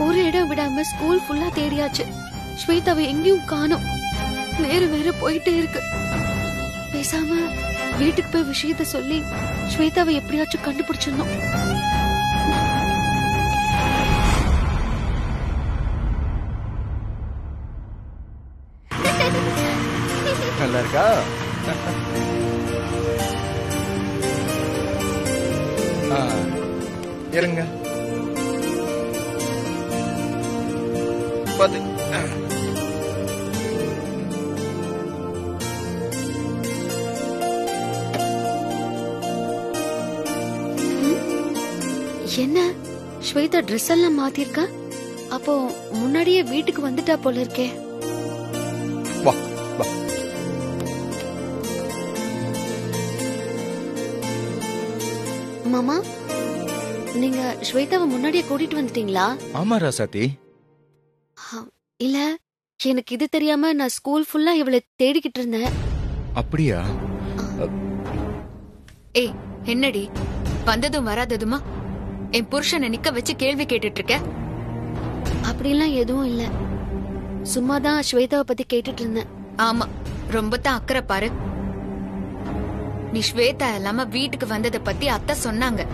ஒரு இடம் விடாம ஸ்கூல் ஃபுல்லா தேடியாச்சு ஸ்வேதாவை எங்கேயும் காணோம் நேரம் வேற போயிட்டே இருக்கு பேசாம வீட்டுக்கு போய் விஷயத்த சொல்லி ஸ்வேதாவை எப்படியாச்சும் கண்டுபிடிச்சிடணும் நல்லா இருக்கா ஆ, இருங்க பாத்து என்ன ஸ்வேதா ட்ரெஸ் எல்லாம் மாத்திருக்கா அப்போ முன்னாடியே வீட்டுக்கு வந்துட்டா போல இருக்கே வா வா மாமா நீங்க ஸ்வேதாவை முன்னாடியே கூட்டிட்டு வந்துட்டீங்களா ஆமா ராசாத்தி இல்ல எனக்கு இது தெரியாம நான் ஸ்கூல் ஃபுல்லா இவளை தேடிக்கிட்டு இருந்தேன் அப்படியா ஏய் என்னடி வந்ததும் வராததுமா என் புருஷனை நிக்க வச்சு கேள்வி கேட்டுட்டு இருக்க அப்படிலாம் எதுவும் இல்ல சும்மாதான் ஸ்வேதாவை பத்தி கேட்டுட்டு இருந்தேன் ஆமா ரொம்ப தான் அக்கறை பாரு நீ ஸ்வேதா இல்லாம வீட்டுக்கு வந்தத பத்தி அத்தை சொன்னாங்க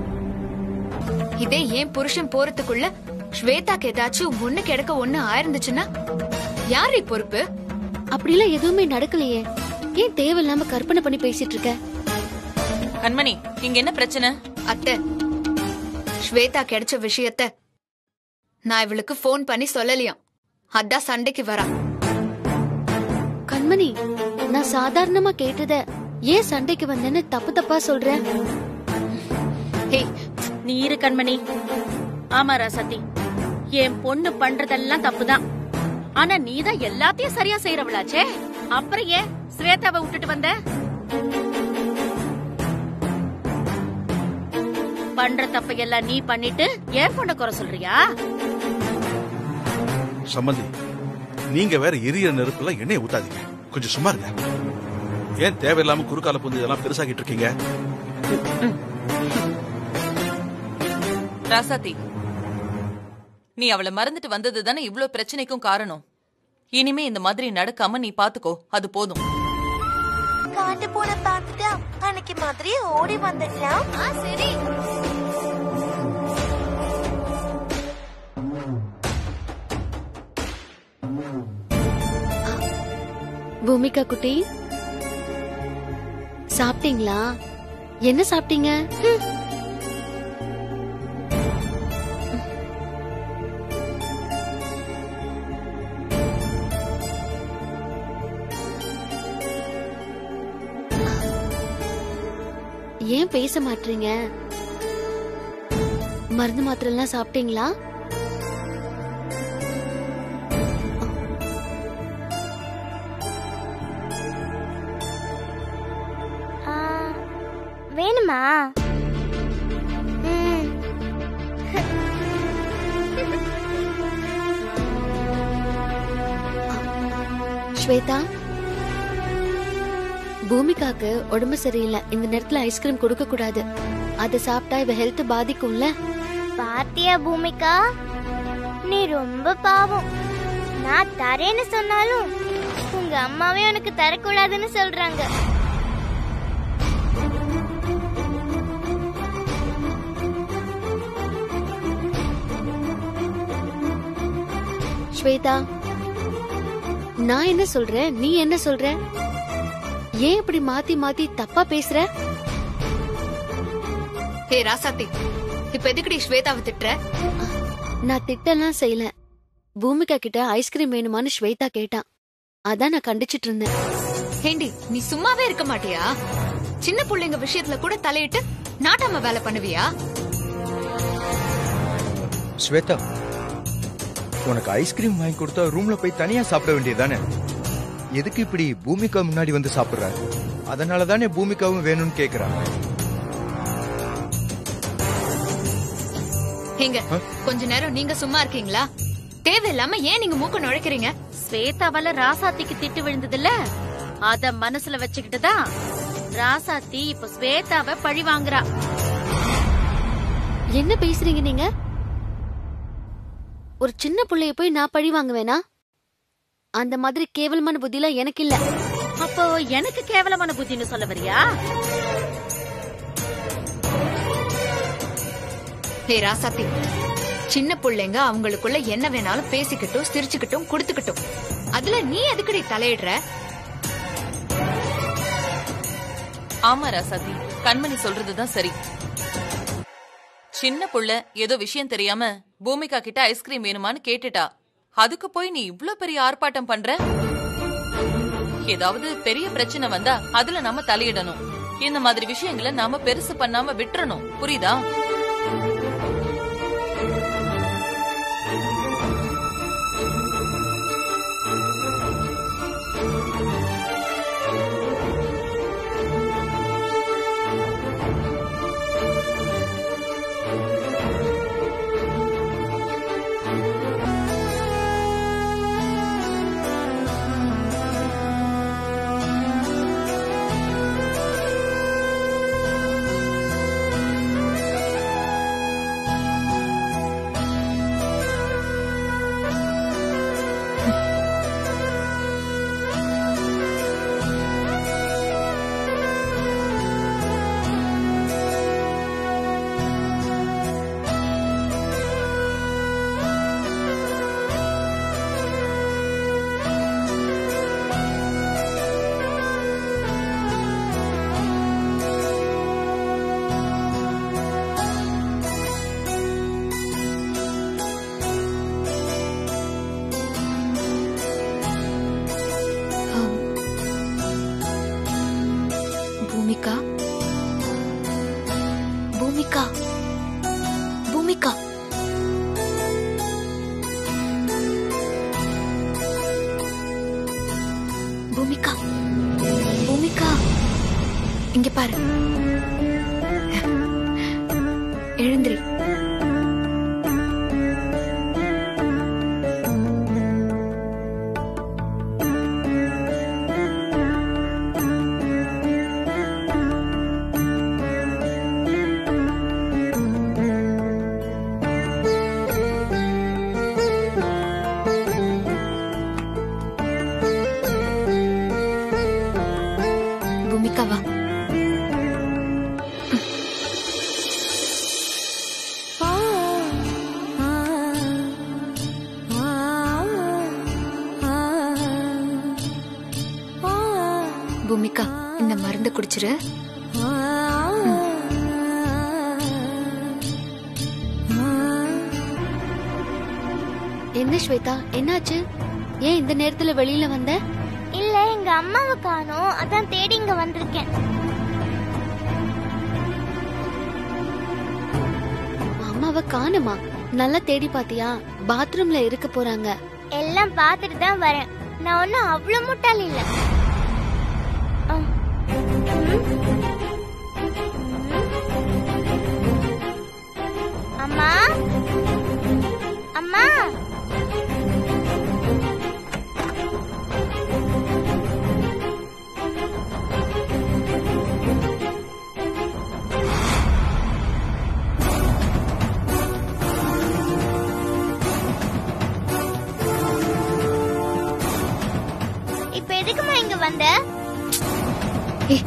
இதே ஏன் புருஷன் போறதுக்குள்ள ஸ்வேதாக்கு ஏதாச்சும் ஒண்ணு கிடக்க ஒண்ணு ஆயிருந்துச்சுன்னா யாரு பொறுப்பு அப்படிலாம் எதுவுமே நடக்கலையே ஏன் தேவையில்லாம கற்பனை பண்ணி பேசிட்டு இருக்க கண்மணி இங்க என்ன பிரச்சனை அத்தை ஸ்வேதா கிடைச்ச விஷயத்த நான் இவளுக்கு ஃபோன் பண்ணி சொல்லலையாம் அதான் சண்டைக்கு வரா கண்மணி நான் சாதாரணமா கேட்டத ஏன் சண்டைக்கு வந்தேன்னு தப்பு தப்பா சொல்றேன் ஹேய் நீ இரு கண்மணி ஆமா ராசத்தி என் பொண்ணு பண்றதெல்லாம் தப்புதான் ஆனா நீதான் எல்லாத்தையும் சரியா செய்யறவளாச்சே அப்புறம் ஏன் ஸ்வேதாவை விட்டுட்டு வந்த பண்ற தப்பையெல்லாம் நீ பண்ணிட்டு ஏன் பொண்ண குறை சொல்றியா சம்மந்தி நீங்க வேற எரிய நெருப்புல எண்ணெய் ஊத்தாதீங்க கொஞ்சம் சும்மா இருங்க ஏன் தேவையில்லாம குறுக்கால புந்து இதெல்லாம் பெருசாக்கிட்டு இருக்கீங்க ராசாத்தி நீ அவளை மறந்துட்டு வந்தது தானே இவ்ளோ பிரச்சனைக்கும் காரணம் இனிமே இந்த மாதிரி நடக்காம நீ பாத்துக்கோ அது போதும் காட்டு பூனை பார்த்துட்டு அன்னைக்கு மாதிரி ஓடி வந்துடலாம் சரி பூமிகா குட்டி சாப்பிட்டீங்களா என்ன சாப்பிட்டீங்க ஹம். ஏன் பேச மாட்டீங்க மருந்து மாத்திரை எல்லாம் சாப்பிட்டீங்களா ஆ, வேணுமா ம். ஸ்வேதா பூமிகாக்கு உடம்பு சரியில்லை இந்த நேரத்துல ஐஸ்கிரீம் கொடுக்க கூடாது அதை சாப்பிட்டா இவ ஹெல்த் பாதிக்கும்ல பாத்தியா பூமிகா நீ ரொம்ப பாவம் நான் தரேன்னு சொன்னாலும் உங்க அம்மாவே உனக்கு தரக்கூடாதுன்னு சொல்றாங்க ஸ்வேதா நான் என்ன சொல்றேன் நீ என்ன சொல்ற ஏன் இப்படி மாத்தி மாத்தி தப்பா பேசுற ஹே ராசாத்தி இப்ப எதுக்குடி ஸ்வேதாவை திட்டுற நான் திட்டெல்லாம் செய்யல பூமிகா கிட்ட ஐஸ்கிரீம் வேணுமான்னு ஸ்வேதா கேட்டான் அதான் நான் கண்டிச்சிட்டு இருந்தேன் ஏண்டி நீ சும்மாவே இருக்க மாட்டியா சின்ன பிள்ளைங்க விஷயத்துல கூட தலையிட்டு நாட்டாம வேலை பண்ணுவியா ஸ்வேதா உனக்கு ஐஸ்கிரீம் வாங்கி கொடுத்தா ரூம்ல போய் தனியா சாப்பிட வேண்டியதானே எதுக்கு இப்படி பூமிகா முன்னாடி வந்து சாப்பிடுற அதனால தானே பூமிகாவும் வேணும்னு கேக்குறா ஏங்க கொஞ்ச நேரம் நீங்க சும்மா இருக்கீங்களா தேவையில்லாம ஏன் நீங்க மூக்க நுழைக்கிறீங்க ஸ்வேதாவால ராசாத்திக்கு திட்டு விழுந்ததுல அத மனசுல வச்சுக்கிட்டு தான் ராசாத்தி இப்ப ஸ்வேதாவை பழி வாங்குறா என்ன பேசுறீங்க நீங்க ஒரு சின்ன புள்ளைய போய் நான் பழி வாங்குவேனா அந்த மாதிரி கேவலமான புத்திலாம் எனக்கு இல்ல அப்போ எனக்கு கேவலமான புத்தின்னு சொல்ல வரியா ஹே ராசாத்தி சின்ன புள்ளைங்க அவங்களுக்குள்ள என்ன வேணாலும் பேசிக்கிட்டும் சிரிச்சுக்கிட்டும் கொடுத்துக்கிட்டும் அதுல நீ எதுக்குடி தலையிடுற ஆமா ராசாத்தி கண்மணி சொல்றதுதான் சரி சின்ன புள்ள ஏதோ விஷயம் தெரியாம பூமிகா கிட்ட ஐஸ்கிரீம் வேணுமான்னு கேட்டுட்டா அதுக்கு போய் நீ இவ்ளோ பெரிய ஆர்ப்பாட்டம் பண்ற ஏதாவது பெரிய பிரச்சனை வந்தா அதுல நம்ம தலையிடணும் இந்த மாதிரி விஷயங்களை நாம பெருசு பண்ணாம விட்டுறணும் புரியுதா ஆம். பூமிகா பூமிகா பூமிகா பூமிகா பூமிகா இங்க பாரு எழுந்திரி பூமிகா வா பூமிகா இந்த மருந்து குடிச்சிரு என்ன ஸ்வேதா என்னாச்சு ஏன் இந்த நேரத்துல வெளியில வந்த இல்ல எங்க அம்மாவை காணோம் அதான் தேடி இங்க வந்திருக்கேன் அம்மாவை காணுமா நல்லா தேடி பாத்தியா பாத்ரூம்ல இருக்க போறாங்க எல்லாம் பார்த்துட்டு தான் வரேன் நான் ஒன்னும் அவ்வளவு முட்டாள் இல்ல ஆ. ம். அம்மா அம்மா இப்ப எதுக்குமா இங்க வந்த ஏய்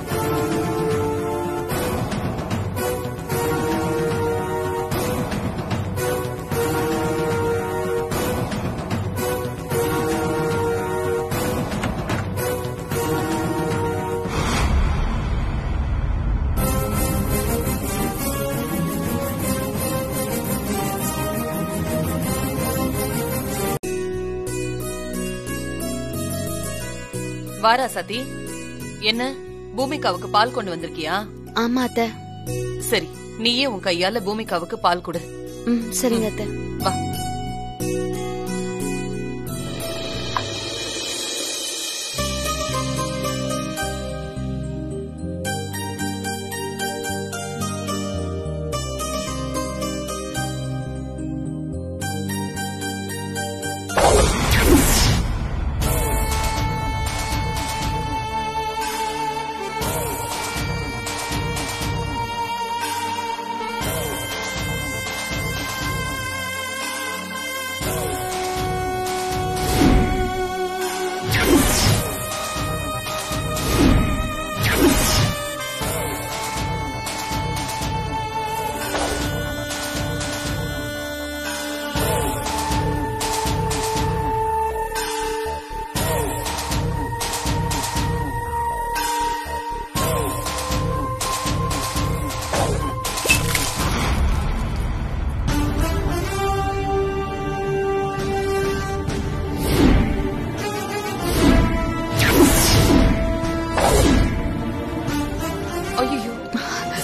வாரா சதி என்ன பூமிகாவுக்கு பால் கொண்டு வந்திருக்கியா ஆமா அத்தை சரி நீயே உன் கையால பூமிகாவுக்கு பால் கொடு ம் சரிங்க அத்தை வா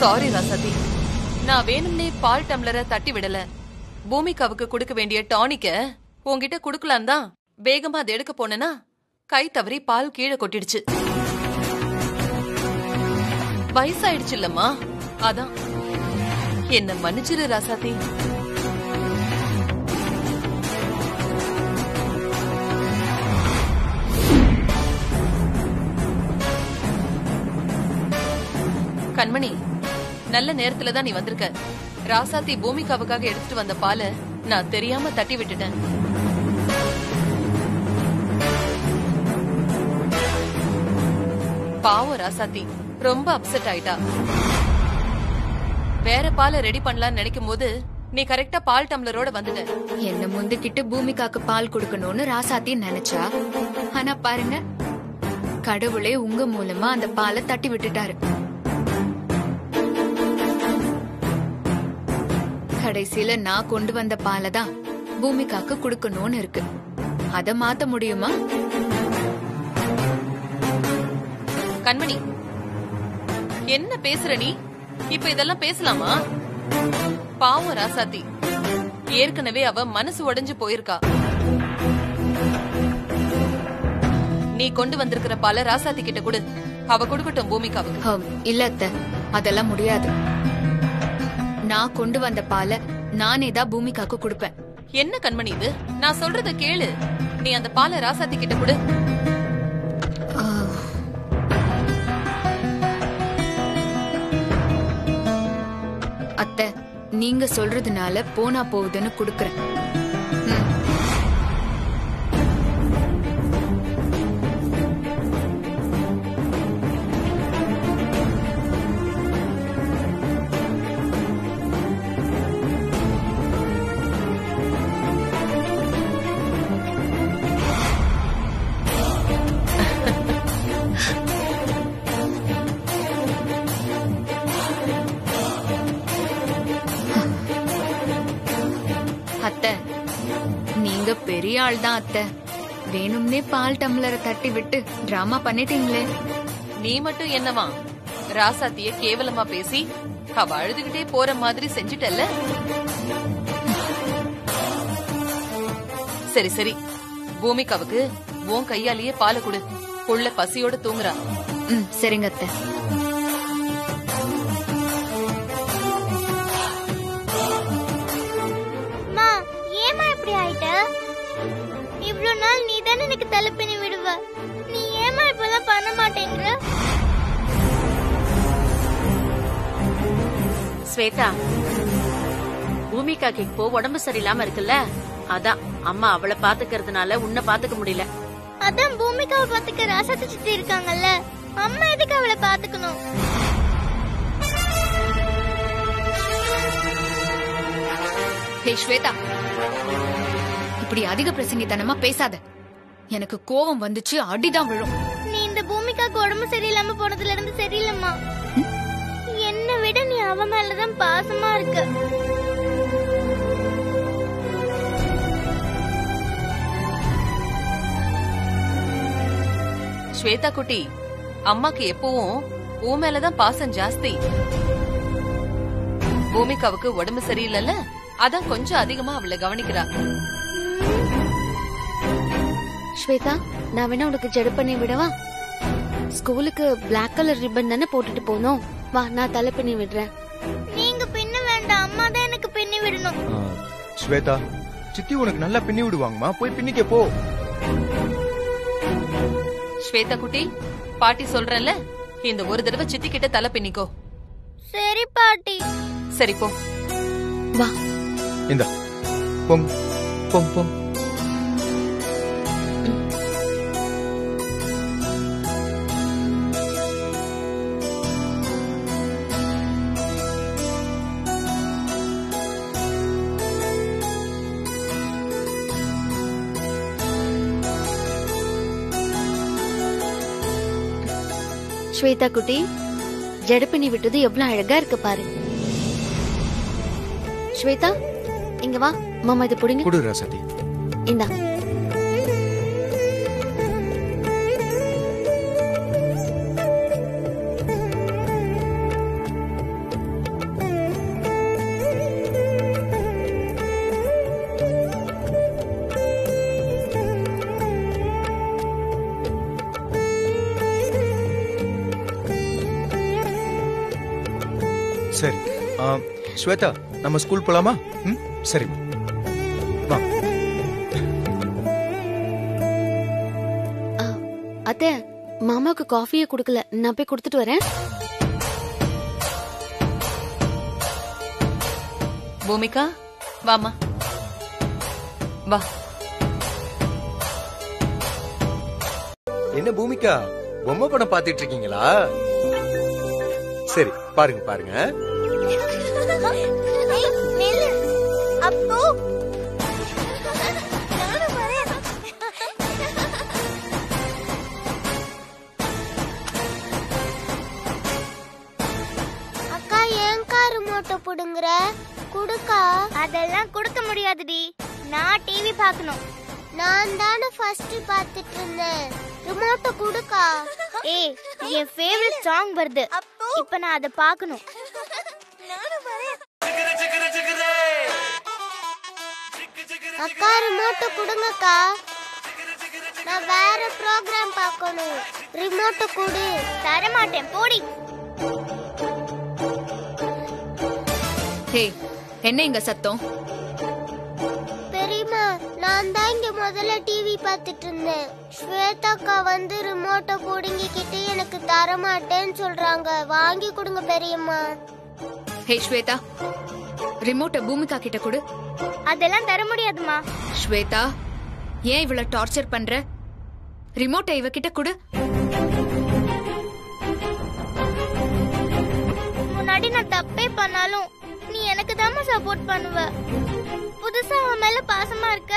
சாரி ராசாதி நான் வேணும்னே பால் டம்ளரை தட்டி விடல பூமிகாவுக்கு கொடுக்க வேண்டிய டானிக்க உன்கிட்ட குடுக்கலாம் தான் வேகமா அதை எடுக்க போனேனா கை தவறி பால் கீழே கொட்டிடுச்சு வயசாயிடுச்சு இல்லம்மா அதான் என்ன மன்னிச்சிரு ராசாதி கண்மணி நல்ல நேரத்துல தான் நீ வந்திருக்க ராசாத்தி பூமிகாவுக்காக எடுத்துட்டு வந்த பாலை நான் தெரியாம தட்டி விட்டுட்டேன் பாவம் ராசாத்தி ரொம்ப அப்செட் ஆயிட்டா வேற பாலை ரெடி பண்ணலாம்னு நினைக்கும் போது நீ கரெக்டா பால் டம்ளரோட வந்துட்ட என்ன முந்துக்கிட்டு பூமிகாக்கு பால் கொடுக்கணும்னு ராசாத்தி நினைச்சா ஆனா பாருங்க கடவுளே உங்க மூலமா அந்த பாலை தட்டி விட்டுட்டாரு கடைசியில நான் கொண்டு வந்த பாலை தான் பூமிகாக்கு கொடுக்கணும்னு இருக்கு அத மாத்த முடியுமா கண்மணி என்ன பேசுற நீ இப்ப இதெல்லாம் பேசலாமா பாவம் ராசாத்தி ஏற்கனவே அவ மனசு உடைஞ்சு போயிருக்கா நீ கொண்டு வந்திருக்கிற பால ராசாத்தி கிட்ட கொடு அவ கொடுக்கட்டும் பூமிகாவுக்கு ஹம், இல்ல அத்தை அதெல்லாம் முடியாது நான் கொண்டு வந்த பாலை நானே தான் பூமிகாக்கு கொடுப்பேன் என்ன கண்மணி இது நான் சொல்றத கேளு நீ அந்த பாலை ராசாத்தி கிட்ட கொடு அத்தை நீங்க சொல்றதுனால போனா போகுதுன்னு குடுக்கறேன் ம். அத்தை நீங்க பெரிய ஆள் தான் அத்தை வேணும்னே பால் டம்ளரை தட்டி விட்டு டிராமா பண்ணிட்டீங்களே நீ மட்டும் என்னவா ராசாத்திய கேவலமா பேசி அவ அழுதுகிட்டே போற மாதிரி செஞ்சுட்டல்ல சரி சரி பூமிகாவுக்கு உன் கையாலேயே பாலை கொடு புள்ள பசியோட தூங்குறா ம் சரிங்க அத்தை அம்மா ஏமா இப்படி ஆயிட்ட இவ்ளோ நாள் நீ தானே எனக்கு தலை பின்னி விடுவ நீ ஏமா இப்பெல்லாம் பண்ண மாட்டேங்கிற ஸ்வேதா பூமிகாக்கு இப்போ உடம்பு சரியில்லாம இருக்குல்ல அதான் அம்மா அவளை பாத்துக்கிறதுனால உன்னை பாத்துக்க முடியல அதான் பூமிகாவை பாத்துக்க ராசாத்தி சித்தி இருக்காங்கல்ல அம்மா எதுக்கு அவளை பாத்துக்கணும் ஹே ஸ்வேதா இப்படி அதிக பிரசங்கித்தனமா பேசாத எனக்கு கோவம் வந்துச்சு அடிதான் விழும் நீ இந்த பூமிகாக்கு உடம்பு சரியில்லாம போனதுல இருந்து சரியில்லைம்மா என்னை விட நீ அவ மேலதான் பாசமா இருக்க ஸ்வேதா குட்டி அம்மாக்கு எப்பவும் உன் மேலதான் பாசம் ஜாஸ்தி பூமிகாவுக்கு உடம்பு சரியில்லைல்ல அதான் கொஞ்சம் அதிகமா அவளை கவனிக்கிறா ஸ்வேதா நான் வேணா உனக்கு ஜெடு பண்ணி விடவா ஸ்கூலுக்கு பிளாக் கலர் ரிப்பன் தானே போட்டுட்டு போனோம் வா நான் தலை பண்ணி விடுறேன் நீங்க பின்ன வேண்டாம் அம்மா தான் எனக்கு பின்னி விடணும் ஆ, ஸ்வேதா சித்தி உனக்கு நல்லா பின்னி விடுவாங்கம்மா போய் பின்னிக்க போ ஸ்வேதா குட்டி பாட்டி சொல்றேன்ல இந்த ஒரு தடவை சித்தி கிட்ட தலை பின்னிக்கோ சரி பாட்டி சரி போ வா இந்த பொங் பொங் பொங் ஸ்வேதா குட்டி ஜெடு பண்ணி விட்டது எவ்வளவு அழகா இருக்கு பாரு ஸ்வேதா இங்க வா மாமா இது புடிங்க கொடு ராசாத்தி இந்தா சரி ஆ, ஸ்வேதா நம்ம ஸ்கூல் போலாமா ம் சரி வா ஆ, அத்தை மாமாவுக்கு காஃபியே கொடுக்கல நான் போய் கொடுத்துட்டு வரேன் பூமிகா வாமா வா என்ன பூமிகா பொம்மை படம் பாத்துட்டு இருக்கீங்களா சரி பாருங்க பாருங்க ஏய், நில்லு. அப்போ நானும் வரேன். அக்கா ஏன் கார் மோட்டை புடுங்குற குடுக்கா அதெல்லாம் கொடுக்க முடியாதுடி நான் டிவி பார்க்கணும் நான் தானே ஃபர்ஸ்ட் பார்த்துட்டு இருந்தேன் ரிமோட்டை குடுக்கா ஏய் என் ஃபேவரட் சாங் வருது அப்போ இப்போ நான் அதை பார்க்கணும் நானும் வரேன். அக்கா ரிமோட்டை கொடுங்கக்கா நான் வேற ப்ரோக்ராம் பார்க்கணும் ரிமோட்டை கொடு தர மாட்டேன் போடி ஹே என்ன இங்க சத்தம் பெரியம்மா நான் தான் இங்க முதல்ல டிவி பார்த்துட்டு இருந்தேன் ஸ்வேதாக்கா வந்து ரிமோட்டை புடுங்கிக்கிட்டு எனக்கு தர மாட்டேன்னு சொல்றாங்க வாங்கி கொடுங்க பெரியம்மா ஹே ஸ்வேதா ரிமோட்டை பூமிகா கிட்ட கொடு அதெல்லாம் தர முடியாதுமா ஸ்வேதா ஏன் இவ்வளவு டார்ச்சர் பண்ற ரிமோட்டை இவகிட்ட கொடு முன்னாடி நான் தப்பே பண்ணாலும் நீ எனக்கு தாம்மா சப்போர்ட் பண்ணுவ புதுசா அவன் மேல பாசமா இருக்க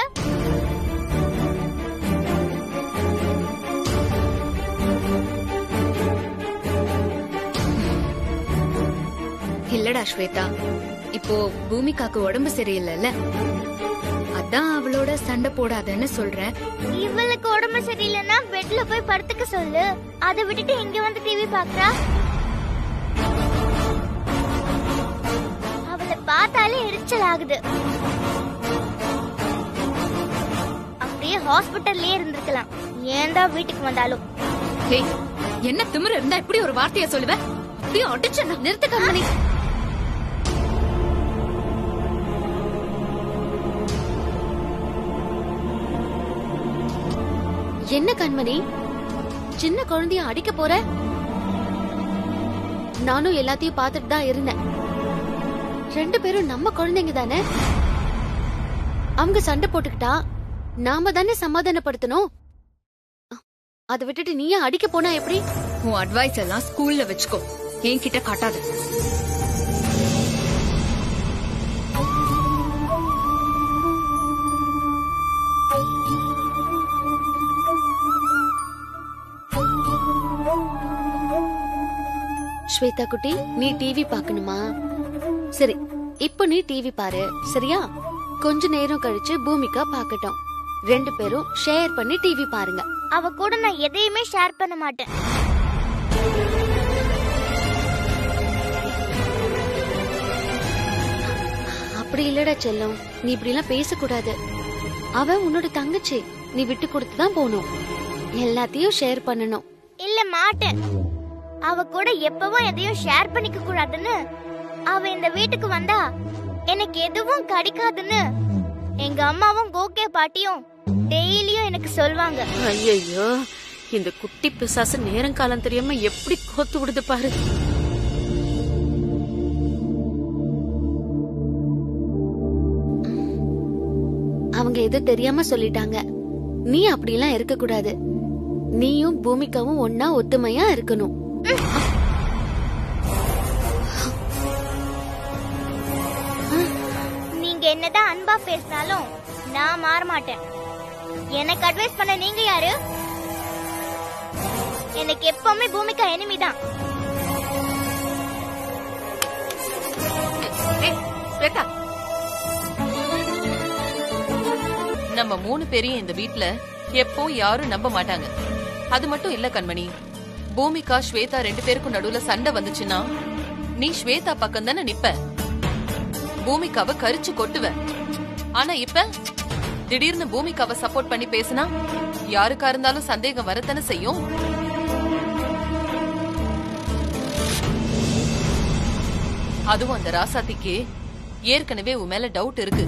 இல்லடா ஸ்வேதா இப்போ பூமிகாக்கு உடம்பு சரியில்லைல்ல அதான் அவளோட சண்டை போடாதன்னு சொல்றேன் இவளுக்கு உடம்பு சரியில்லைன்னா பெட்ல போய் படுத்துக்க சொல்லு அதை விட்டுட்டு இங்க வந்து டிவி பாக்குறா அவளை பார்த்தாலே எரிச்சல் ஆகுது அப்படியே ஹாஸ்பிட்டல்லயே இருந்திருக்கலாம் ஏன்டா வீட்டுக்கு வந்தாலும் ஹே என்ன திமிரு இருந்தா இப்படி ஒரு வார்த்தைய சொல்லுவ அப்படியே அடிச்சு நிறுத்த கண்மணி என்ன கண்மணி சின்ன குழந்தைய அடிக்க போற நானும் எல்லாத்தையும் பார்த்துட்டு தான் இருந்தேன் ரெண்டு பேரும் நம்ம குழந்தைங்க தானே அவங்க சண்டை போட்டுக்கிட்டா நாம தானே சமாதானப்படுத்தணும் அதை விட்டுட்டு நீயே அடிக்க போனா எப்படி உன் அட்வைஸ் எல்லாம் ஸ்கூல்ல வச்சுக்கோ என்கிட்ட காட்டாத ஸ்வேதா குட்டி நீ டிவி பார்க்கணுமா சரி இப்போ நீ டிவி பாரு சரியா கொஞ்ச நேரம் கழிச்சு பூமிகா பார்க்கட்டும் ரெண்டு பேரும் ஷேர் பண்ணி டிவி பாருங்க அவ கூட நான் எதையுமே ஷேர் பண்ண மாட்டேன் அப்படி இல்லடா செல்லம் நீ இப்படி எல்லாம் பேசக்கூடாது அவ உன்னோட தங்கச்சி நீ விட்டு கொடுத்து தான் போகணும் எல்லாத்தையும் ஷேர் பண்ணணும் இல்ல மாட்டேன் அவ கூட எப்பவும் எதையும் ஷேர் பண்ணிக்க கூடாதுன்னு அவ இந்த வீட்டுக்கு வந்தா எனக்கு எதுவும் கிடைக்காதுன்னு எங்க அம்மாவும் கோகே பாட்டியும் டெய்லியும் எனக்கு சொல்வாங்க ஐயோ இந்த குட்டி பிசாசு நேரங்காலம் தெரியாம எப்படி கோத்து விடுது பாரு அவங்க எது தெரியாம சொல்லிட்டாங்க நீ அப்படிலாம் இருக்க கூடாது நீயும் பூமிகாவும் ஒன்னா ஒத்துமையா இருக்கணும் நீங்க என்னதான் அன்பா பேசினாலும் நான் மாற மாட்டேன் எனக்கு அட்வைஸ் பண்ண நீங்க யாரு எனக்கு எப்பவுமே பூமிகா எனிமி தான் ஏய், ஸ்வேதா நம்ம மூணு பேரையும் இந்த வீட்ல எப்போ யாரும் நம்ப மாட்டாங்க அது மட்டும் இல்ல கண்மணி பூமிகா ஸ்வேதா ரெண்டு பேருக்கும் நடுவுல சண்டை வந்துச்சுன்னா நீ ஸ்வேதா பக்கம் தானே நிப்ப பூமிகாவை கரிச்சு கொட்டுவ ஆனா இப்ப திடீர்னு பூமிகாவை சப்போர்ட் பண்ணி பேசினா யாருக்கா இருந்தாலும் சந்தேகம் வரத்தானே செய்யும் அதுவும் அந்த ராசாத்திக்கு ஏற்கனவே உன் மேல டவுட் இருக்கு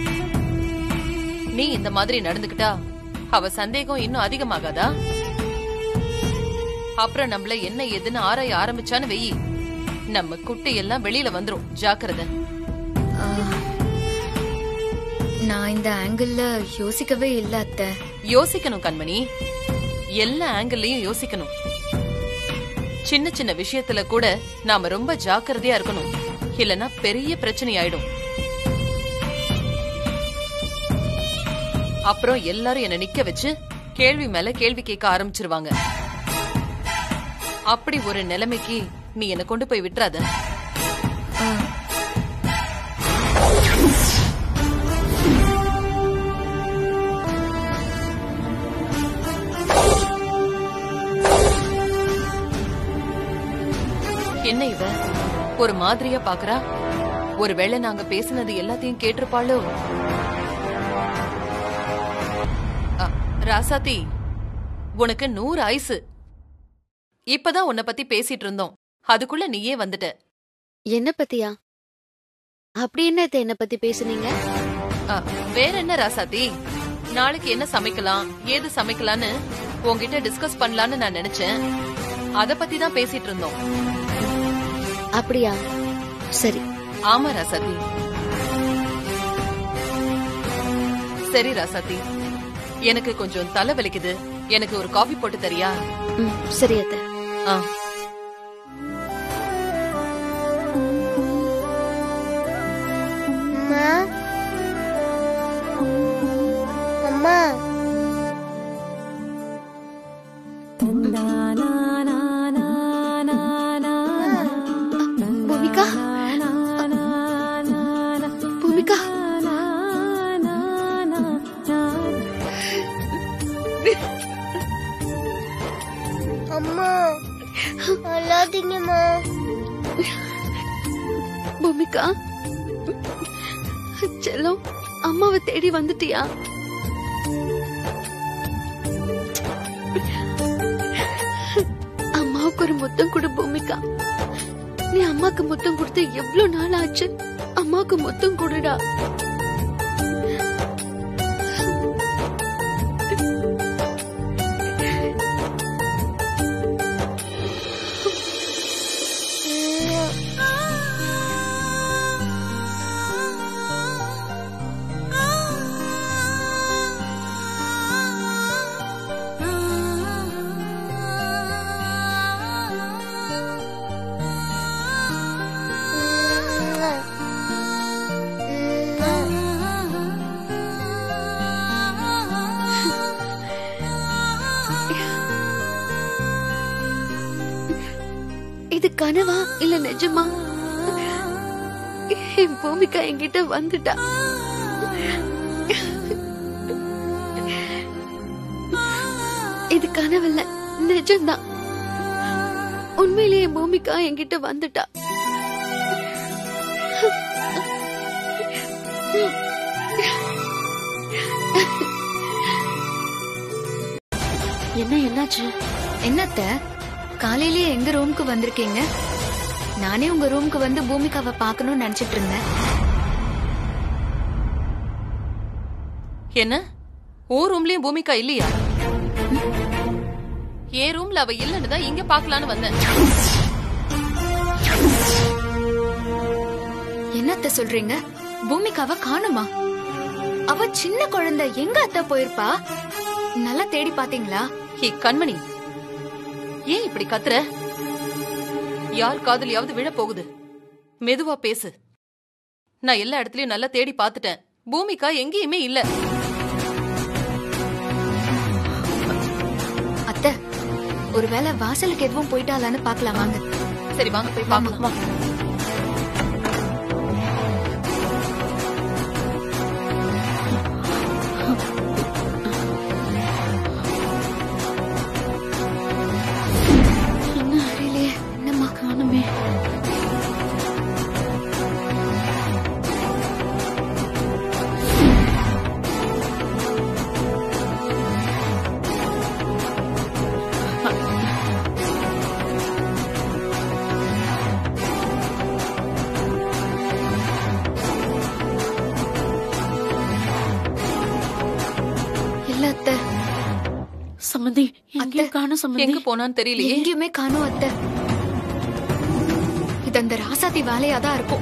நீ இந்த மாதிரி நடந்துக்கிட்டா அவ சந்தேகம் இன்னும் அதிகமாகாதா அப்புறம் நம்மள என்ன ஏதுன்னு ஆராய ஆரம்பிச்சான்னு வெயி நம்ம குட்டி எல்லாம் வெளியில வந்துரும் ஜாக்கிரதை ஆ, நான் இந்த ஆங்கிள் யோசிக்கவே இல்ல அத்தை யோசிக்கணும் கண்மணி எல்லா ஆங்கிள்லயும் யோசிக்கணும் சின்ன சின்ன விஷயத்துல கூட நாம ரொம்ப ஜாக்கிரதையா இருக்கணும் இல்லனா பெரிய பிரச்சனை ஆயிடும் அப்புறம் எல்லாரும் என்ன நிக்க வச்சு கேள்வி மேல கேள்வி கேட்க ஆரம்பிச்சிருவாங்க அப்படி ஒரு நிலைமைக்கு நீ என்ன கொண்டு போய் விட்டுறாத ஆ, என்ன இவ ஒரு மாதிரியா பாக்குறா ஒருவேளை நாங்க பேசுனது எல்லாத்தையும் கேட்டிருப்பாளோ அ, ராசாத்தி உனக்கு நூறு ஐசு இப்பதான் உன்னை பத்தி பேசிட்டு இருந்தோம் அதுக்குள்ள நீயே வந்துட்ட என்ன பத்தியா அப்படி என்ன அத்தை என்ன பத்தி பேசுனீங்க அ, வேற என்ன ராசாத்தி நாளைக்கு என்ன சமைக்கலாம் ஏது சமைக்கலான்னு உன்கிட்ட டிஸ்கஸ் பண்ணலான்னு நான் நினைச்சேன் அத பத்தி தான் பேசிட்டு இருந்தோம் அப்படியா சரி ஆமா ராசாத்தி சரி ராசாத்தி எனக்கு கொஞ்சம் தலை வலிக்குது எனக்கு ஒரு காஃபி போட்டு தரியா ம் சரி அத்தை ஆ அம்மா அம்மா பூமிகா பூமிகா அம்மா அழாதீங்கம்மா பூமிகா செல்லம் அம்மாவை தேடி வந்துட்டியா அம்மாவுக்கு ஒரு முத்தம் கொடு பூமிகா நீ அம்மாக்கு முத்தம் கொடுத்து எவ்வளவு நாள் ஆச்சு அம்மாவுக்கு முத்தம் கொடுடா இது கனவா இல்ல நிஜமா என் பூமிகா என்கிட்ட வந்துட்டா இது கனவில்ல நிஜம்தான் உண்மையிலேயே பூமிகா என்கிட்ட வந்துட்டா என்ன என்னாச்சு என்னத்த காலையிலேயே எங்க ரூமுக்கு வந்திருக்கீங்க நானே உங்க ரூமுக்கு வந்து பூமிகாவை பார்க்கணும்னு நினைச்சிட்டு இருந்தேன் என்ன ஓ ரூம்லயும் பூமிகா இல்லையா என் ரூம்ல அவ இல்லன்னு தான் இங்க பாக்கலான்னு வந்தேன் என்னத்த சொல்றீங்க பூமிகாவை காணுமா அவ சின்ன குழந்தை எங்க அத்த போயிருப்பா நல்லா தேடி பாத்தீங்களா ஹே கண்மணி ஏன் இப்படி கத்துற யார் காதலியாவது விழ போகுது மெதுவா பேசு நான் எல்லா இடத்துலயும் நல்லா தேடி பார்த்துட்டேன் பூமிகா எங்கேயுமே இல்ல அத்த ஒருவேளை வாசலுக்கு எதுவும் போயிட்டாளான்னு பாக்கலாம் வாங்க சரி வாங்க போய் பார்க்கலாம் என்ன அறையிலே என்னம்மா காணுமே தெரியல அத்தை சம்மந்தி எங்கேயும் காணும் சம்மந்தி எங்க போனான்னு தெரியலையே எங்கேயுமே காணோம் அத்தை இது அந்த ராசாத்தி வேலையா தான் இருக்கும்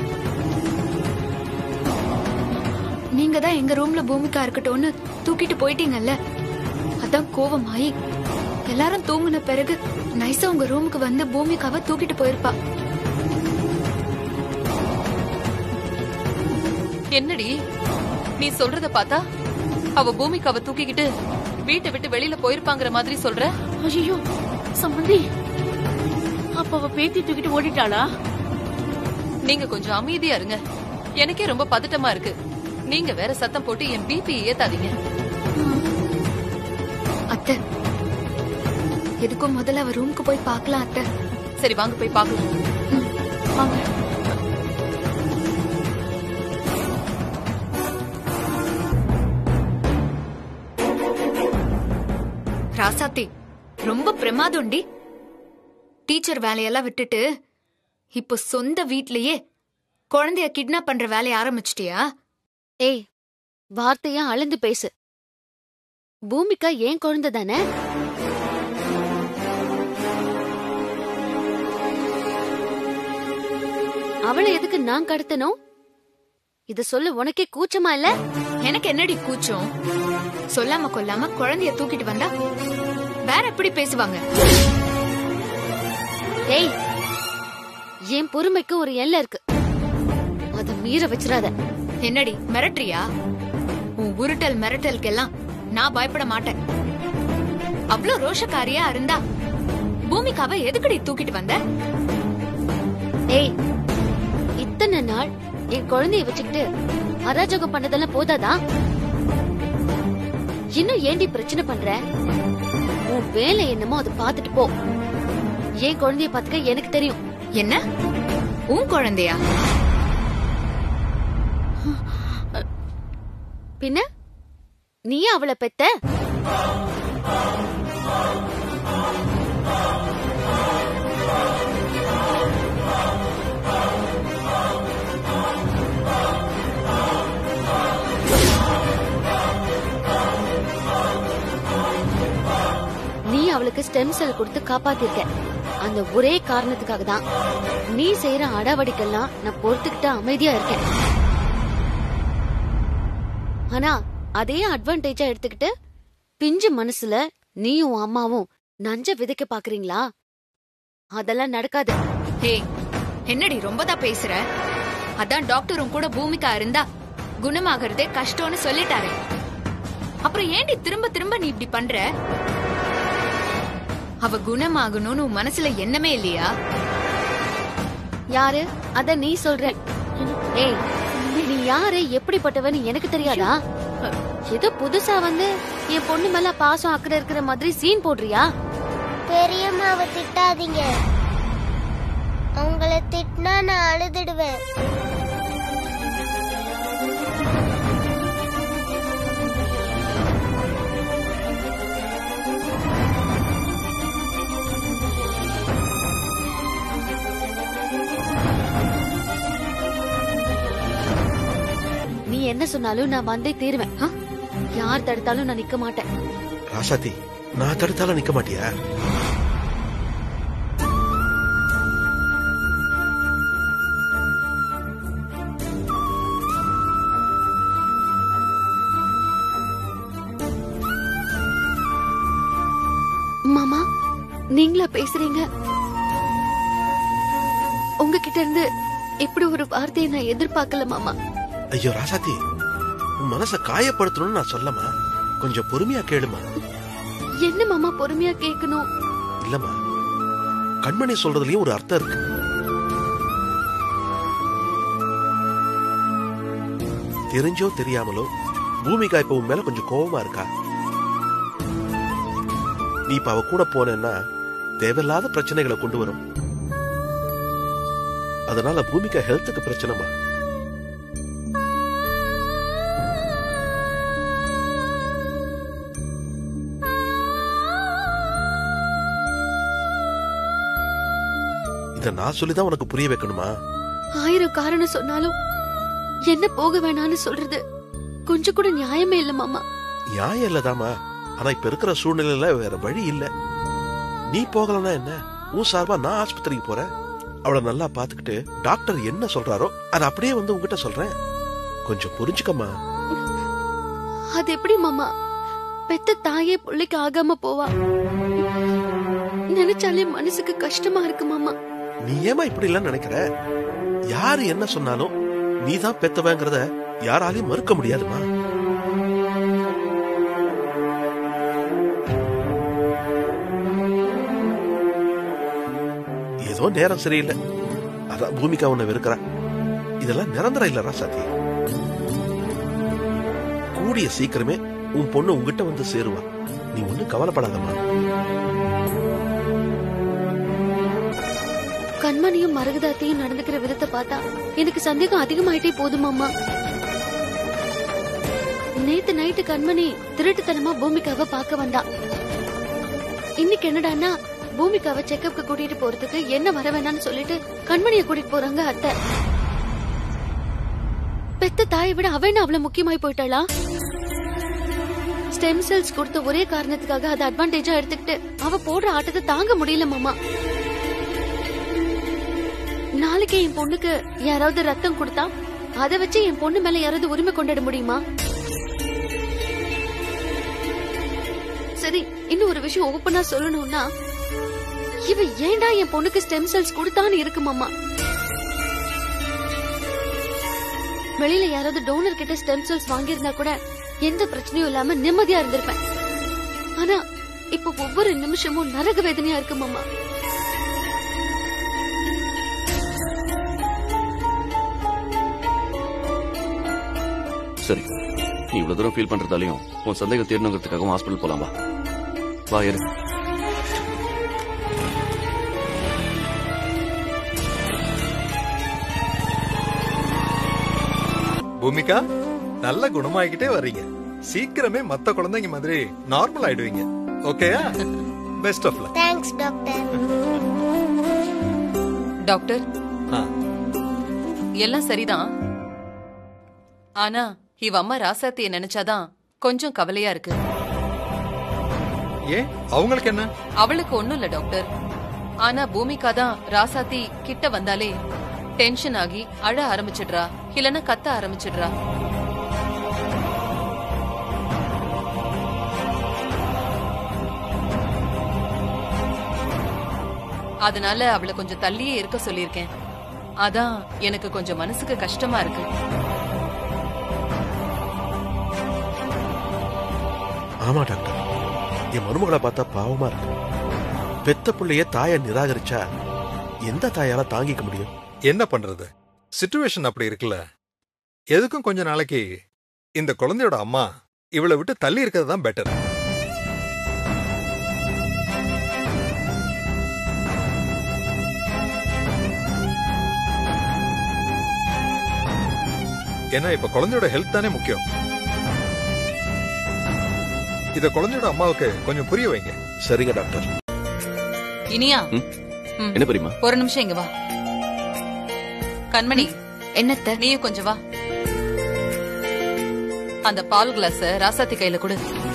நீங்க தான் எங்க ரூம்ல பூமிக்கா இருக்கட்டும்னு தூக்கிட்டு போயிட்டீங்கல்ல அதான் கோவமாயி எல்லாரும் தூங்குன பிறகு நைஸா உங்க ரூமுக்கு வந்து பூமிக்காவை தூக்கிட்டு போயிருப்பா என்னடி நீ சொல்றத பார்த்தா அவ பூமிக்காவை தூக்கிக்கிட்டு வீட்டை விட்டு வெளியில போயிருப்பாங்கிற மாதிரி சொல்ற ஐயோ சம்மந்தி அப்ப அவ பேத்தி தூக்கிட்டு ஓடிட்டாளா நீங்க கொஞ்சம் அமைதியா இருங்க எனக்கே ரொம்ப பதட்டமா இருக்கு நீங்க வேற சத்தம் போட்டு என் பிபி ஏத்தாதீங்க அத்தை எதுக்கும் முதல்ல அவ ரூமுக்கு போய் பார்க்கலாம் அத்தை சரி வாங்க போய் பார்க்கலாம் வாங்க ராசாத்தி ரொம்ப பிரமாதம்டி டீச்சர் வேலையெல்லாம் விட்டுட்டு இப்போ சொந்த வீட்லயே குழந்தைய கிட்னாப் பண்ற வேலைய ஆரம்பிச்சிட்டியா ஏய் வார்த்தையா அளந்து பேசு பூமிகா ஏன் குழந்தை தானே அவளை எதுக்கு நான் கடத்தணும் இத சொல்லு உனக்கே கூச்சமா இல்ல எனக்கு என்னடி கூச்சம் சொல்லாம கொல்லாம குழந்தைய தூக்கிட்டு வந்தா வேற எப்படி பேசுவாங்க ஏய் என் பொறுமைக்கு ஒரு எல்லை இருக்கு அத மீற வச்சிடாத என்னடி மிரட்டுறியா உன் உருட்டல் மிரட்டலுக்கெல்லாம் நான் பயப்பட மாட்டேன் அவ்ளோ ரோஷக்காரியா இருந்தா பூமிக்காவை எதுக்குடி தூக்கிட்டு வந்த ஏய் இத்தனை நாள் என் குழந்தைய வச்சுக்கிட்டு அராஜகம் பண்ணதெல்லாம் போதாதா இன்னும் ஏண்டி பிரச்சனை பண்ற உன் வேலை என்னமோ அதை பார்த்துட்டு போ என் குழந்தைய பாத்துக்க எனக்கு தெரியும் என்ன உன் குழந்தையா பின்ன நீ அவளை பெத்த நீ அவளுக்கு ஸ்டெம் செல் கொடுத்து காப்பாத்திருக்க அந்த ஒரே காரணத்துக்காக தான் நீ செய்யற அடாவடிக்கெல்லாம் நான் பொறுத்துக்கிட்டு அமைதியா இருக்கேன் ஆனா அதே அட்வான்டேஜா எடுத்துக்கிட்டு பிஞ்சு மனசுல நீயும் அம்மாவும் நஞ்ச விதைக்க பாக்குறீங்களா அதெல்லாம் நடக்காது ஹே என்னடி ரொம்ப தான் பேசுற அதான் டாக்டரும் கூட பூமிக்கா இருந்தா குணமாகறதே கஷ்டம்னு சொல்லிட்டாரு அப்புறம் ஏண்டி திரும்ப திரும்ப நீ இப்படி பண்ற அவ குணமாகணும்னு உன் மனசுல எண்ணமே இல்லையா யாரு அத நீ சொல்ற ஏய் நீ யாரு எப்படிப்பட்டவன்னு எனக்கு தெரியாதா ஏதோ புதுசா வந்து என் பொண்ணு மேல பாசம் அக்கறை இருக்கிற மாதிரி சீன் போடுறியா பெரியம்மாவை திட்டாதீங்க அவங்கள திட்டினா நான் அழுதுடுவேன் நீ என்ன சொன்னாலும் நான் வந்தே தீருவேன் ஆ? யார் தடுத்தாலும் நான் நிக்க மாட்டேன் ராசாத்தி நான் தடுத்தாலும் நிக்க மாட்டியா மாமா நீங்களா பேசுறீங்க உங்ககிட்ட இருந்து இப்படி ஒரு வார்த்தையை நான் எதிர்பார்க்கல மாமா ஐயோ ராசாத்தி உன் மனச காயப்படுத்தணும்னு நான் சொல்லமா கொஞ்சம் பொறுமையா கேளுமா என்ன மாமா பொறுமையா கேட்கணும் இல்லம்மா கண்மணி சொல்றதுலயும் ஒரு அர்த்தம் இருக்கு தெரிஞ்சோ தெரியாமலோ பூமிகா இப்ப உன் மேல கொஞ்சம் கோவமா இருக்கா நீ இப்ப அவ கூட போனேன்னா தேவையில்லாத பிரச்சனைகளை கொண்டு வரும் அதனால பூமிகா ஹெல்த்துக்கு பிரச்சனைமா இத நான் சொல்லிதான் உனக்கு புரிய வைக்கணுமா ஆயிரம் காரணம் சொன்னாலும் என்ன போக வேணாம்னு சொல்றது கொஞ்சம் கூட நியாயமே இல்ல மாமா நியாயம் இல்லதாமா ஆனா இப்ப இருக்கிற சூழ்நிலையில வேற வழி இல்ல நீ போகலன்னா என்ன உன் சார்பா நான் ஆஸ்பத்திரிக்கு போறேன் அவளை நல்லா பாத்துக்கிட்டு டாக்டர் என்ன சொல்றாரோ அதை அப்படியே வந்து உங்ககிட்ட சொல்றேன் கொஞ்சம் புரிஞ்சுக்கம்மா அது எப்படி மாமா பெத்த தாயே பிள்ளைக்கு ஆகாம போவா நினைச்சாலே மனசுக்கு கஷ்டமா இருக்கு மாமா நீ ஏமா இப்படி எல்லாம் நினைக்கிற யாரு என்ன சொன்னாலும் நீ தான் பெத்தவங்கிறத யாராலையும் மறுக்க முடியாதுமா ஏதோ நேரம் சரியில்லை அதான் பூமிகா உன்னை வெறுக்கிறா இதெல்லாம் நிரந்தரம் இல்ல ராசாத்தி கூடிய சீக்கிரமே உன் பொண்ணு உங்ககிட்ட வந்து சேருவா நீ ஒண்ணும் கவலைப்படாதம்மா கண்மணியும் மரகதாத்தையும் நடந்துக்கிற விதத்தை பார்த்தா எனக்கு சந்தேகம் அதிகமாயிட்டே போதுமாமா நேத்து நைட்டு கண்மணி திருட்டுத்தனமா பூமிகாவை பார்க்க வந்தா இன்னைக்கு என்னடான்னா பூமிகாவை செக்கப்க்கு கூட்டிட்டு போறதுக்கு என்ன வர வேணாம்னு சொல்லிட்டு கண்மணியை கூட்டிட்டு போறாங்க அத்தை பெத்த தாயை விட அவ என்ன அவ்வளவு முக்கியமாய் போயிட்டாளா ஸ்டெம் செல்ஸ் கொடுத்த ஒரே காரணத்துக்காக அதை அட்வான்டேஜா எடுத்துக்கிட்டு அவ போடுற ஆட்டத்தை தாங்க முடியல மாமா நாளைக்கு என் பொண்ணுக்கு யாராவது ரத்தம் கொடுத்தா அதை வச்சு என் பொண்ணு மேல யாராவது உரிமை கொண்டாட முடியுமா சரி இன்னும் ஒரு விஷயம் ஓப்பனா சொல்லணும்னா இவ ஏன்டா என் பொண்ணுக்கு ஸ்டெம் செல்ஸ் கொடுத்தான்னு இருக்கு மாமா வெளியில யாராவது டோனர் கிட்ட ஸ்டெம் செல்ஸ் வாங்கியிருந்தா கூட எந்த பிரச்சனையும் இல்லாம நிம்மதியா இருந்திருப்பேன் ஆனா இப்ப ஒவ்வொரு நிமிஷமும் நரக வேதனையா இருக்கு மாமா சரி நீ இவ்வளவு தூரம் ஃபீல் பண்றதாலையும் உன் சந்தேகம் தீரணுங்கிறதுக்காகவும் ஹாஸ்பிட்டல் போலாம் வா வா ஏறு பூமிகா நல்ல குணமாயிக்கிட்டே வர்றீங்க சீக்கிரமே மத்த குழந்தைங்க மாதிரி நார்மல் ஆயிடுவீங்க ஓகேயா best of luck thanks doctor doctor எல்லாம் சரிதான் ஆனா இவ அம்மா ராசாத்திய நினைச்சாதான் கொஞ்சம் கவலையா இருக்கு ஏன் அவங்களுக்கு என்ன அவளுக்கு ஒண்ணும் இல்ல டாக்டர் ஆனா பூமிகா தான் ராசாத்தி கிட்ட வந்தாலே டென்ஷன் ஆகி அழ ஆரம்பிச்சிடுறா இல்லனா கத்த ஆரம்பிச்சிடுறா அதனால அவளை கொஞ்சம் தள்ளியே இருக்க சொல்லியிருக்கேன் அதான் எனக்கு கொஞ்சம் மனசுக்கு கஷ்டமா இருக்கு ஆமா டாக்டர் என் மருமகளை பார்த்தா பாவமா இருக்கு பெத்த பிள்ளைய தாய நிராகரிச்சா எந்த தாயால தாங்கிக்க முடியும் என்ன பண்றது சிச்சுவேஷன் அப்படி இருக்குல்ல எதுக்கும் கொஞ்ச நாளைக்கு இந்த குழந்தையோட அம்மா இவளை விட்டு தள்ளி இருக்கிறது தான் பெட்டர் ஏன்னா இப்ப குழந்தையோட ஹெல்த் தானே முக்கியம் இத குழந்தையோட அம்மாவுக்கு கொஞ்சம் புரிய வைங்க சரிங்க டாக்டர் இனியா ம்? ம். என்ன பெரியமா ஒரு நிமிஷம் இங்க வா கண்மணி என்னத்த நீயும் கொஞ்சம் வா அந்த பால் கிளாஸ ராசாத்தி கையில கொடு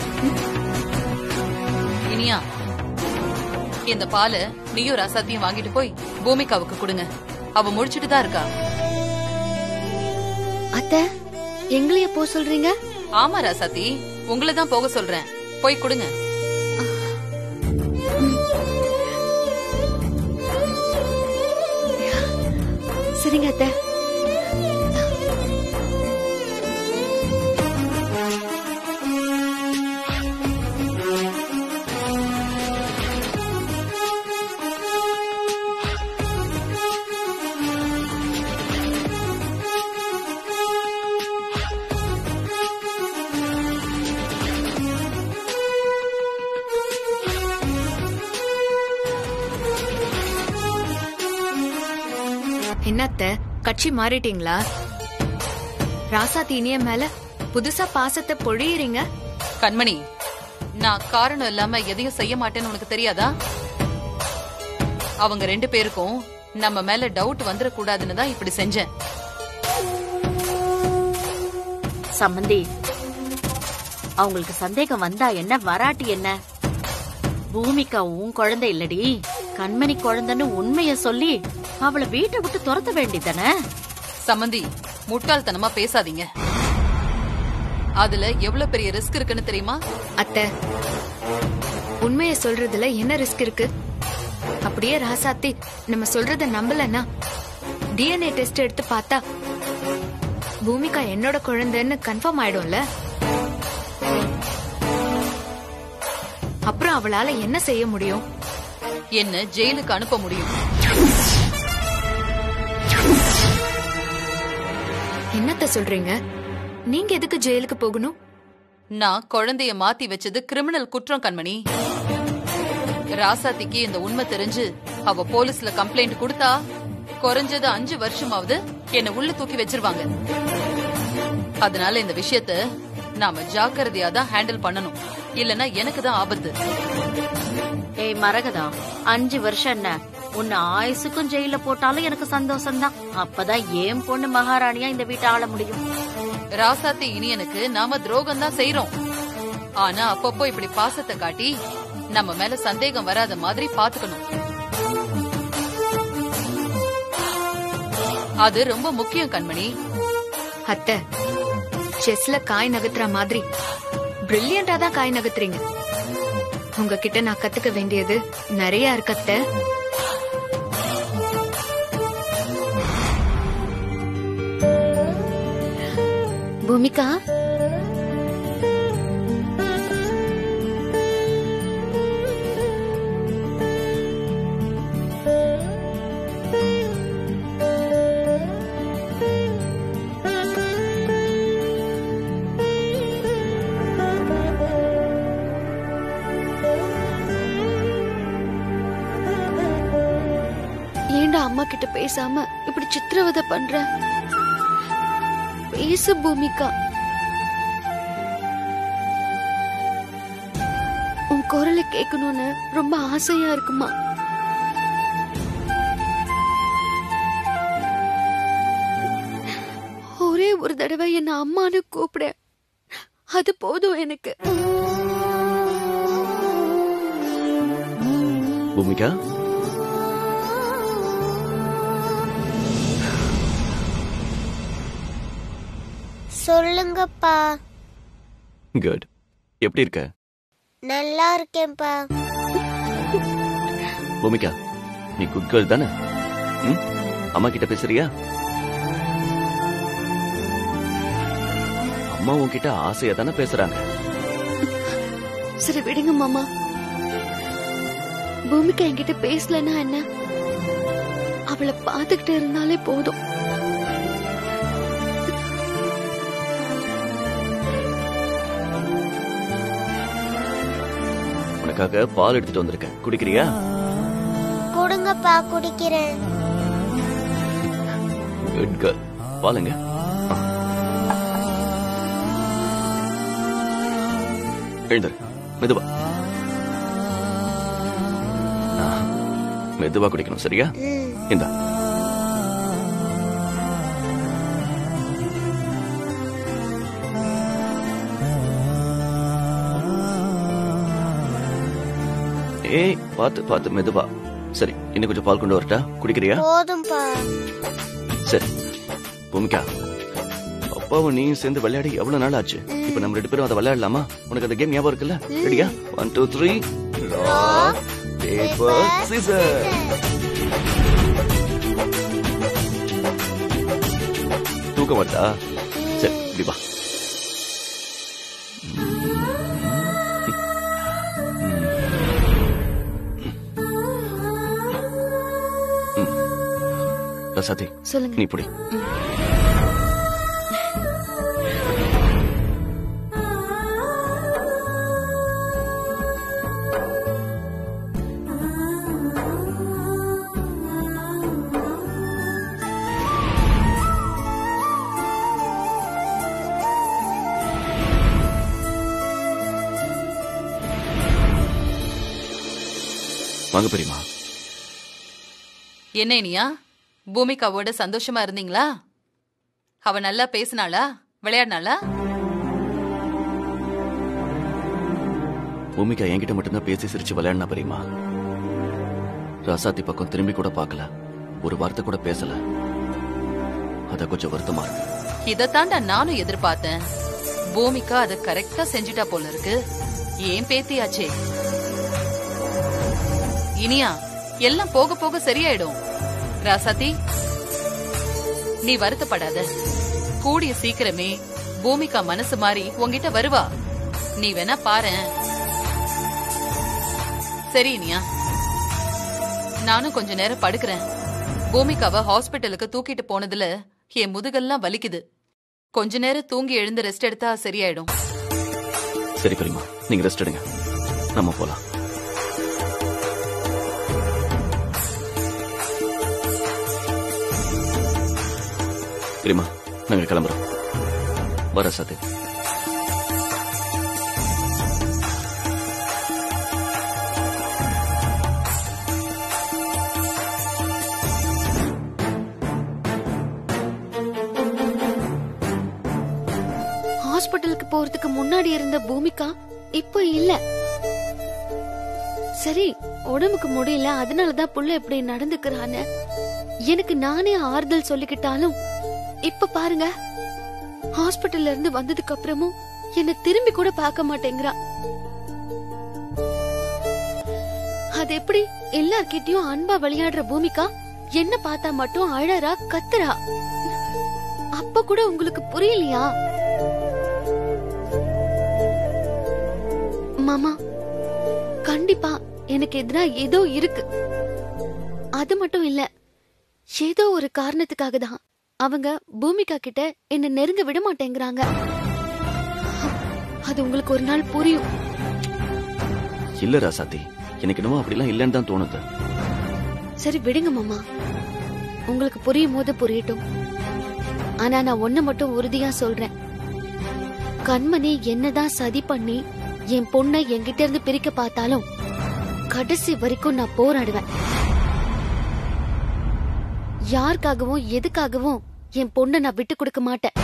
இனியா இந்த பாலை நீயும் ராசாத்தியும் வாங்கிட்டு போய் பூமிகாவுக்கு கொடுங்க அவ முடிச்சிட்டு தான் இருக்கா அத்தை எங்களைய போ சொல்றீங்க ஆமா ராசாத்தி உங்களை தான் போக சொல்றேன் போய் கொடுங்க சரிங்க அத்தை என்னத்த கட்சி மாறிட்டீங்களா ராசாத்தி இனிய மேல புதுசா பாசத்தை பொழியறீங்க கண்மணி நான் காரணம் இல்லாம எதையும் செய்ய மாட்டேன்னு உனக்கு தெரியாதா அவங்க ரெண்டு பேருக்கும் நம்ம மேல டவுட் வந்துடக்கூடாதுன்னு தான் இப்படி செஞ்சேன் சம்மந்தி அவங்களுக்கு சந்தேகம் வந்தா என்ன வராட்டி என்ன பூமிகா உன் குழந்தை இல்லடி கண்மணி குழந்தைன்னு உண்மைய சொல்லி அவளை வீட்டை விட்டு துரத்த வேண்டியதானே சம்மந்தி முட்டாள்தனமா பேசாதீங்க அதுல எவ்வளவு பெரிய ரிஸ்க் இருக்குன்னு தெரியுமா அத்தை உண்மைய சொல்றதுல என்ன ரிஸ்க் இருக்கு அப்படியே ராசாத்தி நம்ம சொல்றத நம்பலன்னா டிஎன்ஏ டெஸ்ட் எடுத்து பார்த்தா பூமிகா என்னோட குழந்தைன்னு கன்ஃபார்ம் ஆயிடும்ல அப்புறம் அவளால என்ன செய்ய முடியும் என்ன ஜெயிலுக்கு அனுப்ப முடியும் என்னத்த சொல்றீங்க நீங்க எதுக்கு ஜெயிலுக்கு போகணும் நான் குழந்தைய மாத்தி வச்சது கிரிமினல் குற்றம் கண்மணி ராசாத்திக்கு இந்த உண்மை தெரிஞ்சு அவ போலீஸ்ல கம்ப்ளைண்ட் கொடுத்தா குறைஞ்சது அஞ்சு வருஷமாவது என்ன உள்ள தூக்கி வச்சிருவாங்க அதனால இந்த விஷயத்த நாம ஜாக்கிரதையா தான் ஹேண்டில் பண்ணணும் இல்லனா எனக்கு தான் ஆபத்து ஏய் மரகதா அஞ்சு வருஷம் என்ன உன்னை ஆயுசுக்கும் ஜெயில போட்டாலும் எனக்கு சந்தோஷம்தான் அப்பதான் ஏன் பொண்ணு மகாராணியா இந்த வீட்டை ஆள முடியும் ராசாத்தி இனியனுக்கு நாம துரோகம் தான் செய்யறோம் ஆனா அப்பப்போ இப்படி பாசத்தை காட்டி நம்ம மேல சந்தேகம் வராத மாதிரி பாத்துக்கணும் அது ரொம்ப முக்கியம் கண்மணி அத்தை செஸ்ல காய் நகர்த்துற மாதிரி பிரில்லியண்டா தான் காய் நகர்த்துறீங்க உங்ககிட்ட நான் கத்துக்க வேண்டியது நிறைய இருக்கு அத்தை பூமிகா ஏன்டா அம்மா கிட்ட பேசாம இப்படி சித்திரவதை பண்ற பேசு பூமிகா உன் குரலை கேட்கணும்னு ரொம்ப ஆசையா இருக்குமா ஒரே ஒரு தடவை என்ன அம்மான்னு கூப்பிட அது போதும் எனக்கு பூமிகா சொல்லுங்கப்பா குட் எப்படி இருக்க நல்லா இருக்கேன்ப்பா பூமிகா நீ குட் கேர்ள் தானே ம்? அம்மா கிட்ட பேசுறியா அம்மா உன்கிட்ட ஆசையா தானே பேசுறாங்க சரி விடுங்க மாமா பூமிகா என்கிட்ட பேசலன்னா என்ன அவளை பாத்துக்கிட்டு இருந்தாலே போதும் உனக்காக பால் எடுத்துட்டு வந்திருக்கேன் குடிக்கிறியா கொடுங்கப்பா குடிக்கிறேன் குட் கேர்ள் பாலுங்க எழுந்துரு மெதுவா ஆ, மெதுவா குடிக்கணும் சரியா ம். இந்தா ஏய் பாத்து பாத்து மெதுவா சரி இன்னும் கொஞ்சம் பால் கொண்டு வரட்டா குடிக்கிறியா போதும்பா சரி பூமிகா அப்பாவும் நீயும் சேர்ந்து விளையாடி எவ்வளவு நாள் ஆச்சு இப்ப நம்ம ரெண்டு பேரும் அதை விளையாடலாமா உனக்கு அந்த கேம் ஞாபகம் இருக்குல்ல ரெடியா one two three paper scissor தூக்கம் வருதா சரி இப்படி வா ரசாதி சொல்லுங்க நீ இப்படி வாங்க பெரியமா என்ன இனியா பூமிகாவோட சந்தோஷமா இருந்தீங்களா அவ நல்லா பேசினாளா விளையாடினாளா பூமிகா என்கிட்ட மட்டும்தான் பேசி சிரிச்சு விளையாடினா பெரியமா ராசாத்தி பக்கம் திரும்பி கூட பார்க்கல ஒரு வார்த்தை கூட பேசல அத கொஞ்சம் வருத்தமா இருக்கு இதத்தாண்டா நானும் எதிர்பார்த்தேன் பூமிகா அதை கரெக்டா செஞ்சுட்டா போல இருக்கு ஏன் பேத்தியாச்சே இனியா எல்லாம் போக போக சரியாயிடும் ராசாத்தி நீ வருத்தப்படாத கூடிய சீக்கிரமே பூமிகா மனசு மாறி உன்கிட்ட வருவா நீ வேணா பாரேன் சரி இனியா நானும் கொஞ்ச நேரம் படுக்கிறேன் பூமிகாவை ஹாஸ்பிட்டலுக்கு தூக்கிட்டு போனதுல என் முதுகெல்லாம் வலிக்குது கொஞ்ச நேரம் தூங்கி எழுந்து ரெஸ்ட் எடுத்தா சரியாயிடும் சரி பெரியமா நீங்க ரெஸ்ட் எடுங்க நம்ம போலாம் பெரியமா நாங்க கிளம்புறோம் வர சத்து ஹாஸ்பிட்டலுக்கு போறதுக்கு முன்னாடி இருந்த பூமிகா இப்ப இல்ல சரி உடம்புக்கு முடியல அதனாலதான் புள்ள இப்படி நடந்துக்கிறான்னு எனக்கு நானே ஆறுதல் சொல்லிக்கிட்டாலும் இப்ப பாருங்க ஹாஸ்பிட்டல்ல இருந்து வந்ததுக்கு அப்புறமும் என்ன திரும்பி கூட பார்க்க மாட்டேங்கிறா அது எப்படி எல்லார்கிட்டயும் அன்பா விளையாடுற பூமிகா என்ன பார்த்தா மட்டும் அழறா கத்துறா அப்ப கூட உங்களுக்கு புரியலையா மாமா கண்டிப்பா எனக்கு எதிரா ஏதோ இருக்கு அது மட்டும் இல்ல ஏதோ ஒரு காரணத்துக்காக தான் அவங்க பூமிகா கிட்ட என்ன நெருங்க விட மாட்டேங்கிறாங்க அது உங்களுக்கு ஒரு நாள் புரியும் இல்ல ராசாத்தி எனக்கு என்னமோ அப்படிலாம் இல்லைன்னு தான் தோணுது சரி விடுங்க மாமா உங்களுக்கு புரியும் போது புரியட்டும் ஆனா நான் ஒண்ணு மட்டும் உறுதியா சொல்றேன் கண்மணி என்னதான் சதி பண்ணி என் பொண்ணை என்கிட்ட இருந்து பிரிக்க பார்த்தாலும் கடைசி வரைக்கும் நான் போராடுவேன் யாருக்காகவும் எதுக்காகவும் என் பொண்ணை நான் விட்டு கொடுக்க மாட்டேன்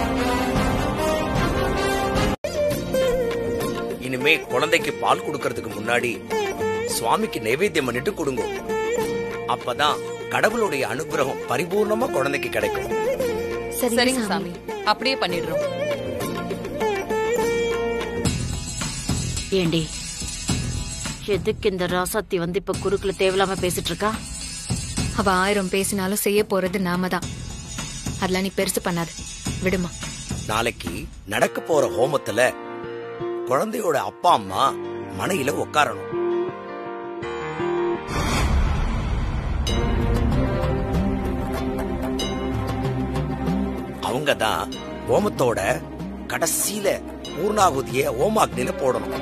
இனிமே குழந்தைக்கு பால் கொடுக்கறதுக்கு முன்னாடி சுவாமிக்கு நைவேத்தியம் பண்ணிட்டு கொடுங்க அப்பதான் கடவுளுடைய அனுகிரகம் பரிபூர்ணமா குழந்தைக்கு கிடைக்கும் சரிங்க சாமி அப்படியே பண்ணிடுறோம் ஏண்டி எதுக்கு இந்த ராசாத்தி வந்து இப்ப குறுக்குல தேவையில்லாம பேசிட்டு இருக்கா அவ ஆயிரம் பேசினாலும் செய்ய போறது நாம தான் அதெல்லாம் நீ பெருசு பண்ணாது விடுமா நாளைக்கு நடக்க போற ஹோமத்துல குழந்தையோட அப்பா அம்மா மனையில உட்காரணும் அவங்க தான் ஹோமத்தோட கடைசியில பூர்ணாகுதிய ஓமாக்னில போடணும்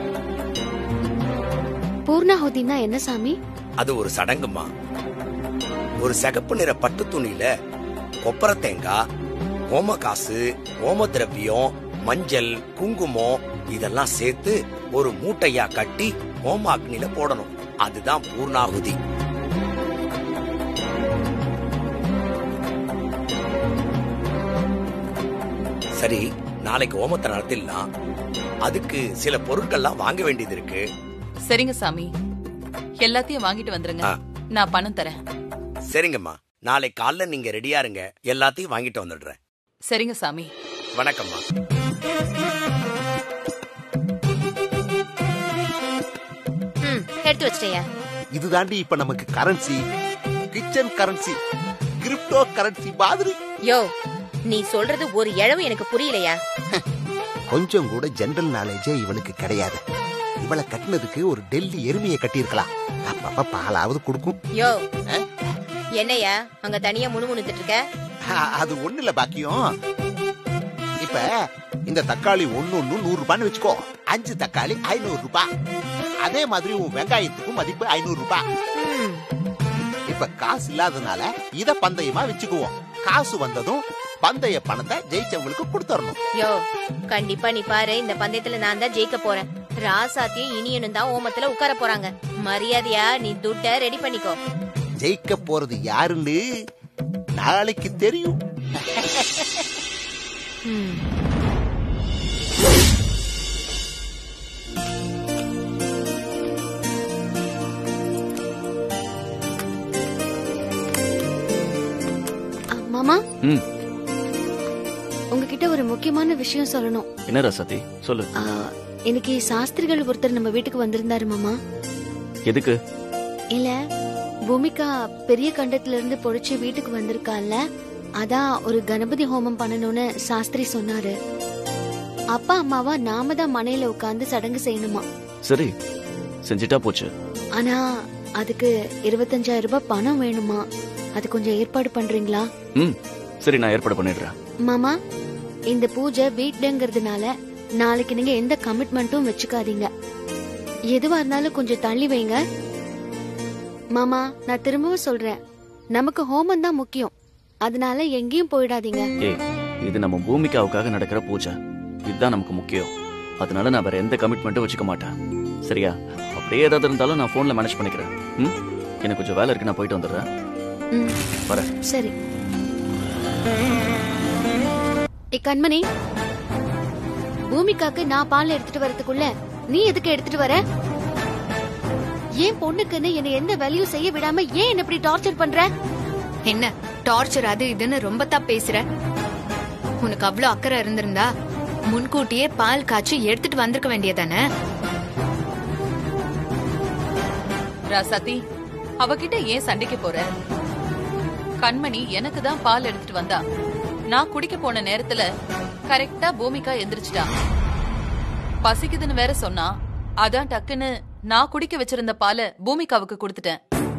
பூர்ணாகுதினா என்ன சாமி அது ஒரு சடங்குமா ஒரு சிகப்பு நிற பட்டு துணியில கொப்பரை தேங்காய் ஓம காசு ஓம திரவியம் மஞ்சள் குங்குமம் இதெல்லாம் சேர்த்து ஒரு மூட்டையா கட்டி ஓம அக்னில போடணும் அதுதான் பூர்ணாகுதி சரி நாளைக்கு ஓமத்தை நடத்திடலாம் அதுக்கு சில பொருட்கள்லாம் வாங்க வேண்டியது இருக்கு சரிங்க சாமி எல்லாத்தையும் வாங்கிட்டு வந்துருங்க நான் பணம் தரேன் சரிங்கம்மா நாளை காலைல நீங்க ரெடியா இருங்க எல்லாத்தையும் வாங்கிட்டு வந்துடுறேன் சரிங்க சாமி வணக்கம்மா ம் எடுத்து வச்சிட்டேயா இதுதாண்டி இப்ப நமக்கு currency kitchen currency crypto currency மாதிரி யோ நீ சொல்றது ஒரு இழவு எனக்கு புரியலையா கொஞ்சம் கூட ஜெனரல் நாலேஜே இவளுக்கு கிடையாது இவளை கட்டினதுக்கு ஒரு டெல்லி எருமையை கட்டியிருக்கலாம் அப்பப்ப பாலாவது கொடுக்கும் யோ என்னையா அங்க தனியா முணுமுணுத்துட்டு இருக்க அ- அது ஒண்ணு இல்ல பாக்கியம் இப்ப இந்த தக்காளி ஒண்ணு ஒண்ணு நூறு ரூபான்னு வச்சுக்கோ அஞ்சு தக்காளி ஐநூறு ரூபாய் அதே மாதிரி உன் வெங்காயத்துக்கும் மதிப்பு ஐநூறு ரூபாய் இப்ப காசு இல்லாதனால இத பந்தயமா வச்சுக்குவோம் காசு வந்ததும் பந்தய பணத்தை ஜெயிச்சவங்களுக்கு கொடுத்துடணும் யோ கண்டிப்பா நீ பாரு இந்த பந்தயத்துல நான் தான் ஜெயிக்க போறேன் ராசாத்தியும் இனியனும் தான் ஓமத்துல உட்கார போறாங்க மரியாதையா நீ துட்ட ரெடி பண்ணிக்கோ ஜெயிக்க போறது யாருன்னு நாளைக்கு தெரியும் ம் உங்ககிட்ட ஒரு முக்கியமான விஷயம் சொல்லணும் என்ன ராசாத்தி சொல்லு ஆ, இன்னைக்கு சாஸ்திரிகள் ஒருத்தர் நம்ம வீட்டுக்கு வந்திருந்தாரு மாமா எதுக்கு இல்ல பூமிகா பெரிய கண்டத்துல இருந்து பொழிச்சு வீட்டுக்கு வந்திருக்கால அதான் ஒரு கணபதி ஹோமம் பண்ணணும்னு சாஸ்திரி சொன்னாரு அப்பா அம்மாவா நாம தான் மனையில உட்கார்ந்து சடங்கு செய்யணுமா சரி செஞ்சிட்டா போச்சு ஆனா அதுக்கு இருபத்தஞ்சாயிரம் ரூபாய் பணம் வேணுமா அது கொஞ்சம் ஏற்பாடு பண்றீங்களா ம் சரி நான் ஏற்பாடு பண்ணிடுறேன் மாமா இந்த பூஜை வீட்லங்கிறதுனால நாளைக்கு நீங்க எந்த கமிட்மெண்ட்டும் வச்சுக்காதீங்க எதுவா இருந்தாலும் கொஞ்சம் தள்ளி வைங்க மாமா நான் திரும்பவும் சொல்றேன் நமக்கு ஹோமம் தான் முக்கியம் அதனால எங்கேயும் போயிடாதீங்க ஏய் இது நம்ம பூமிக்காவுக்காக நடக்கிற பூஜை இதுதான் நமக்கு முக்கியம் அதனால நான் வேற எந்த கமிட்மெண்ட்டும் வச்சுக்க மாட்டேன் சரியா அப்படியே ஏதாவது இருந்தாலும் நான் போன்ல மேனேஜ் பண்ணிக்கிறேன் ம் எனக்கு கொஞ்சம் வேலை இருக்கு நான் போயிட்டு வந்துடுறேன் ம், வரேன் சரி ஏ கண்மணி பூமிக்காக்கு நான் பால் எடுத்துட்டு வரதுக்குள்ள நீ எதுக்கு எடுத்துட்டு வர ஏன் பொண்ணுக்குன்னு என்னை எந்த வேலையும் செய்ய விடாம ஏன் என்ன இப்படி டார்ச்சர் பண்ற என்ன டார்ச்சர் அது இதுன்னு ரொம்ப தான் பேசுற உனக்கு அவ்வளவு அக்கறை இருந்திருந்தா முன்கூட்டியே பால் காய்ச்சி எடுத்துட்டு வந்திருக்க வேண்டியதானே ராசாத்தி அவகிட்ட ஏன் சண்டைக்கு போற கண்மணி எனக்கு தான் பால் எடுத்துட்டு வந்தா நான் குடிக்க போன நேரத்துல கரெக்டா பூமிகா எந்திரிச்சிட்டா பசிக்குதுன்னு வேற சொன்னா அதான் டக்குன்னு நான் குடிக்க வச்சிருந்த பாலை பூமிகாவுக்கு கொடுத்துட்டேன்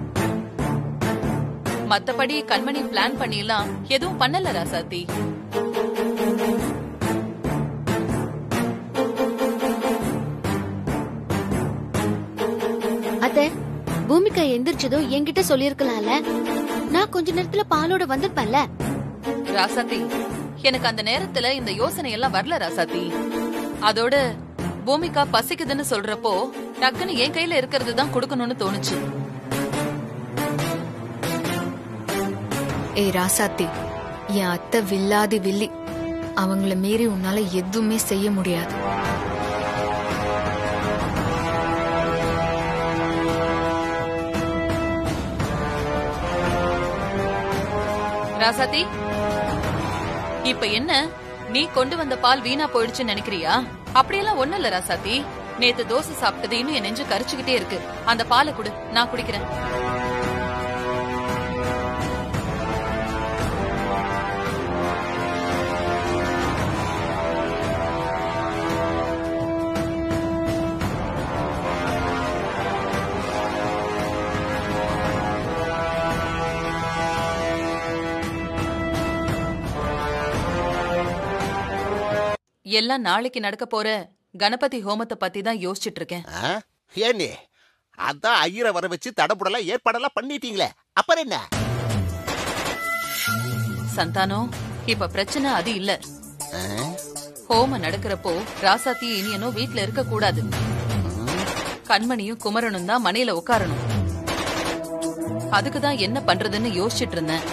மத்தபடி கண்மணி பிளான் பண்ணிலாம் எதுவும் பண்ணல ராசாத்தி அத்தை பூமிகா எந்திரிச்சதும் என்கிட்ட சொல்லிருக்கலாம்ல நான் கொஞ்ச நேரத்துல பாலோட வந்திருப்பேன்ல ராசாத்தி எனக்கு அந்த நேரத்துல இந்த யோசனை எல்லாம் வரல ராசாத்தி அதோட பூமிகா பசிக்குதுன்னு சொல்றப்போ டக்குன்னு என் கையில இருக்கிறது தான் கொடுக்கணும்னு தோணுச்சு ஏய் ராசாத்தி என் அத்தை வில்லாதி வில்லி அவங்கள மீறி உன்னால எதுவுமே செய்ய முடியாது ராசாத்தி இப்ப என்ன நீ கொண்டு வந்த பால் வீணா போயிடுச்சுன்னு நினைக்கிறியா அப்படியெல்லாம் ஒண்ணும் இல்ல ராசாத்தி நேத்து தோசை சாப்பிட்டது இன்னும் என் நெஞ்சு கரிச்சுக்கிட்டே இருக்கு அந்த பாலை குடு நான் குடிக்கிறேன் எல்லாம் நாளைக்கு நடக்க போற கணபதி ஹோமத்தை பத்தி தான் யோசிச்சுட்டு இருக்கேன் ஆ? ஏண்ணே அதான் ஐயரை வர வச்சு தடபுடலாம் ஏற்பாடெல்லாம் பண்ணிட்டீங்களே அப்புறம் என்ன சந்தானம் இப்ப பிரச்சனை அது இல்ல ஹோமம் நடக்கிறப்போ ராசாத்தி இனியனும் வீட்ல இருக்க கூடாது கண்மணியும் குமரனும் தான் மனையில உட்காரணும் அதுக்குதான் என்ன பண்றதுன்னு யோசிச்சுட்டு இருந்தேன்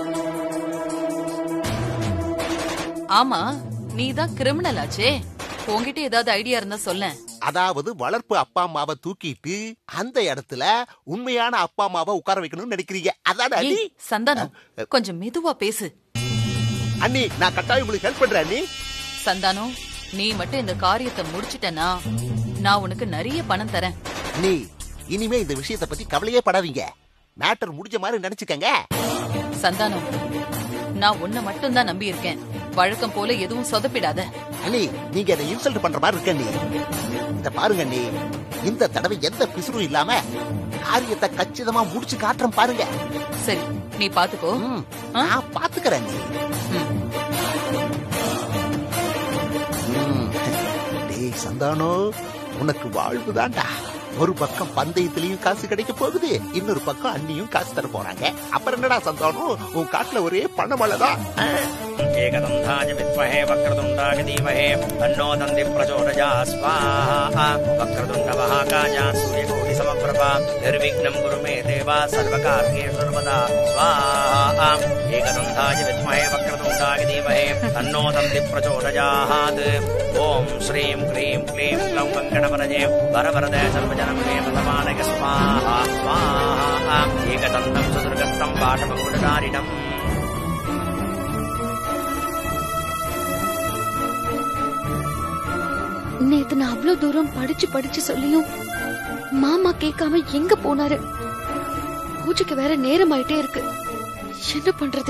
ஆமா நீ தான் கிரிமினல் ஆச்சே உன்கிட்ட ஏதாவது ஐடியா இருந்தா சொல்லேன் அதாவது வளர்ப்பு அப்பா அம்மாவை தூக்கிட்டு அந்த இடத்துல உண்மையான அப்பா அம்மாவை உட்கார வைக்கணும்னு நினைக்கிறீங்க அதான் அண்ணி ஏய், சந்தானம் கொஞ்சம் மெதுவா பேசு அண்ணி நான் கட்டாயம் உங்களுக்கு ஹெல்ப் பண்றேன் அண்ணி சந்தானம் நீ மட்டும் இந்த காரியத்தை முடிச்சிட்டனா நான் உனக்கு நிறைய பணம் தரேன் அண்ணி இனிமே இந்த விஷயத்தை பத்தி கவலையே படாதீங்க மேட்டர் முடிஞ்ச மாதிரி நினைச்சுக்கங்க சந்தானம் நான் உன்னை மட்டும் தான் நம்பி இருக்கேன் வழக்கம் போல எதுவும் சொதப்பிடாத அண்ணி நீங்க அதை இன்சல்ட் பண்ற மாதிரி இருக்கு அண்ணி இந்த பாருங்க அண்ணி இந்த தடவை எந்த பிசுறும் இல்லாம காரியத்தை கச்சிதமா முடிச்சு காட்டுறேன் பாருங்க சரி நீ பாத்துக்கோ நான் பாத்துக்கிறேன் அண்ணி ம். டேய் சந்தானோ உனக்கு வாழ்வு தான்டா ஒரு பக்கம் பந்தயத்திலயும் காசு கிடைக்க போகுது இன்னொரு பக்கம் அண்ணியும் காசு தர போறாங்க அப்புறம் என்னடா சந்தானம் உன் காட்டுல ஒரே பணமழைதான் एकदन्ताय विद्महे वक्रतुण्डाय धीमहि तन्नो दन्ति प्रचोदया स्वाहा वक्रतुण्डमहाकाय सूर्यकोटिसमप्रभा निर्विघ्नं कुरु मे देवा सर्वकार्येषु सर्वदा स्वाहा एकदन्ताय विद्महे वक्रतुण्डाय धीमहि तन्नो दन्ति प्रचोदयात् ॐ श्रीं क्लीं क्लीं क्लौं कङ्कणवरजे वरवरदे सर्वजनं मे प्रथमानय स्वाहा स्वाहा एकदन्तं सुदुर्गस्तं पाठमङ्कुटधारिणम् நேத்து நான் அவ்வளவு தூரம் படிச்சு படிச்சு சொல்லியும் மாமா கேட்காம எங்க போனாரு பூஜைக்கு வேற நேரம் ஆயிட்டே இருக்கு என்ன பண்றது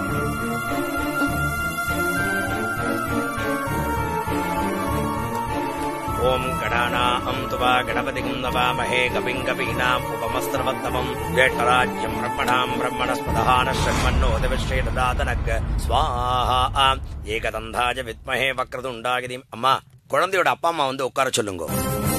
ஓம் கணானாம் துவா கணபதிகும் நவாமஹே கவிங் கவீனாம் உபமஸ்திரவத்தமம் ஜேஷ்டராஜ்யம் பிரம்மணாம் பிரம்மணஸ்பதஹான ஷண்மன்னோதவிஸ்ரேதாதனக் ஸ்வாஹா ஏகதந்தாஜ வித்மஹே வக்ரதுண்டாகிதி அம்மா குழந்தையோட அப்பா அம்மா வந்து உட்கார சொல்லுங்க